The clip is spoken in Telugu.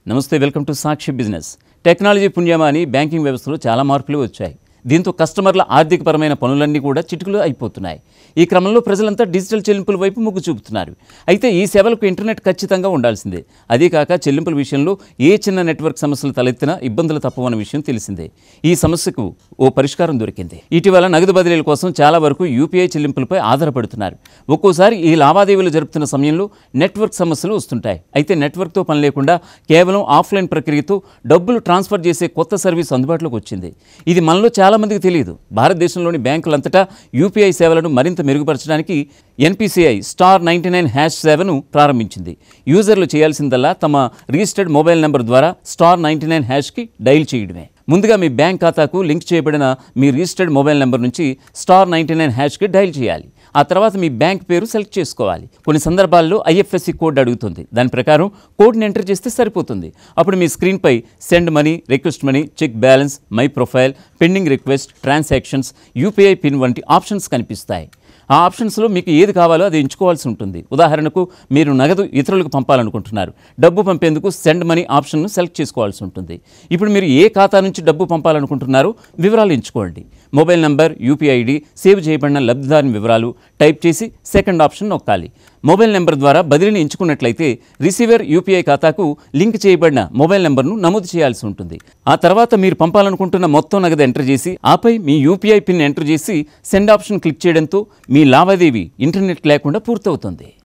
నమస్తే welcome to Sakshi business technology పుణ్యమా అని బ్యాంకింగ్ వ్యవస్థలో చాలా మార్పులు వచ్చాయి దీంతో కస్టమర్ల ఆర్థికపరమైన పనులన్నీ కూడా చిటికలు అయిపోతున్నాయి ఈ క్రమంలో ప్రజలంతా డిజిటల్ చెల్లింపుల వైపు మొగ్గు చూపుతున్నారు అయితే ఈ సేవలకు ఇంటర్నెట్ ఖచ్చితంగా ఉండాల్సిందే అదే కాక చెల్లింపుల విషయంలో ఏ చిన్న నెట్వర్క్ సమస్యలు తలెత్తినా ఇబ్బందులు తప్పవన్న విషయం తెలిసిందే ఈ సమస్యకు ఓ పరిష్కారం దొరికింది ఇటీవల నగదు బదిలీల కోసం చాలా వరకు యూపీఐ చెల్లింపులపై ఆధారపడుతున్నారు ఒక్కోసారి ఈ లావాదేవీలు జరుపుతున్న సమయంలో నెట్వర్క్ సమస్యలు వస్తుంటాయి అయితే నెట్వర్క్తో పని లేకుండా కేవలం ఆఫ్లైన్ ప్రక్రియతో డబ్బులు ట్రాన్స్ఫర్ చేసే కొత్త సర్వీస్ అందుబాటులోకి వచ్చింది ఇది మనలో చాలా మందికి తెలియదు భారతదేశంలోని బ్యాంకులంతటా యూపీఐ సేవలను మరింత మెరుగుపరచడానికి NPCI star ninety nine hash సేవను ప్రారంభించింది యూజర్లు చేయాల్సిందల్లా తమ రిజిస్టర్డ్ మొబైల్ నెంబర్ ద్వారా స్టార్ నైంటీ నైన్ హ్యాష్కి డైల్ చేయడమే ముందుగా మీ బ్యాంక్ ఖాతాకు లింక్ చేయబడిన మీ రిజిస్టర్డ్ మొబైల్ నెంబర్ నుంచి స్టార్ నైంటీ నైన్ హ్యాష్కి డైల్ చేయాలి ఆ తర్వాత మీ బ్యాంక్ పేరు సెలెక్ట్ చేసుకోవాలి కొన్ని సందర్భాల్లో ఐఎఫ్ఎస్సి కోడ్ అడుగుతుంది దాని ప్రకారం కోడ్ని ఎంటర్ చేస్తే సరిపోతుంది అప్పుడు మీ స్క్రీన్పై send money request money check balance my profile pending request transactions UPI PIN వంటి ఆప్షన్స్ కనిపిస్తాయి ఆ ఆప్షన్స్లో మీకు ఏది కావాలో అది ఎంచుకోవాల్సి ఉంటుంది ఉదాహరణకు మీరు నగదు ఇతరులకు పంపాలనుకుంటున్నారు డబ్బు పంపేందుకు సెండ్ మనీ ఆప్షన్ను సెలెక్ట్ చేసుకోవాల్సి ఉంటుంది ఇప్పుడు మీరు ఏ ఖాతా నుంచి డబ్బు పంపాలనుకుంటున్నారో వివరాలు ఎంచుకోండి mobile number UPI ID save చేయబడిన లబ్ధిదారుని వివరాలు టైప్ చేసి సెకండ్ ఆప్షన్ నొక్కాలి మొబైల్ నెంబర్ ద్వారా బదిలీని ఎంచుకున్నట్లయితే రిసీవర్ యూపీఐ ఖాతాకు లింక్ చేయబడిన మొబైల్ నెంబర్ను నమోదు చేయాల్సి ఉంటుంది ఆ తర్వాత మీరు పంపాలనుకుంటున్న మొత్తం నగదు ఎంటర్ చేసి ఆపై మీ యూపీఐ పిన్ ఎంటర్ చేసి సెండ్ ఆప్షన్ క్లిక్ చేయడంతో మీ లావాదేవీ ఇంటర్నెట్ లేకుండా పూర్తవుతుంది